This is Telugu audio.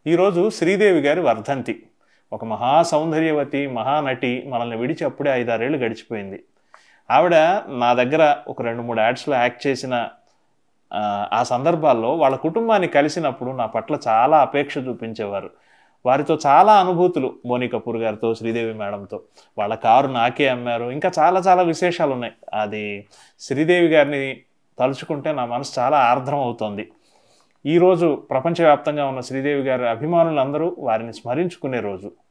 ఈరోజు శ్రీదేవి గారి వర్ధంతి ఒక మహా సౌందర్యవతి మహానటి మనల్ని విడిచి అప్పుడే ఐదారేళ్ళు గడిచిపోయింది ఆవిడ నా దగ్గర ఒక రెండు మూడు యాడ్స్లో యాక్ట్ చేసిన ఆ, ఆ సందర్భాల్లో వాళ్ళ కుటుంబాన్ని కలిసినప్పుడు నా పట్ల చాలా అపేక్ష చూపించేవారు వారితో చాలా అనుభూతులు మోని కపూర్ గారితో శ్రీదేవి మేడంతో వాళ్ళ కారు నాకే అమ్మారు ఇంకా చాలా చాలా విశేషాలు ఉన్నాయి అది శ్రీదేవి గారిని తలుచుకుంటే నా మనసు చాలా ఆర్ద్రం అవుతోంది ఈరోజు ప్రపంచవ్యాప్తంగా ఉన్న శ్రీదేవి గారి అభిమానులందరూ వారిని స్మరించుకునే రోజు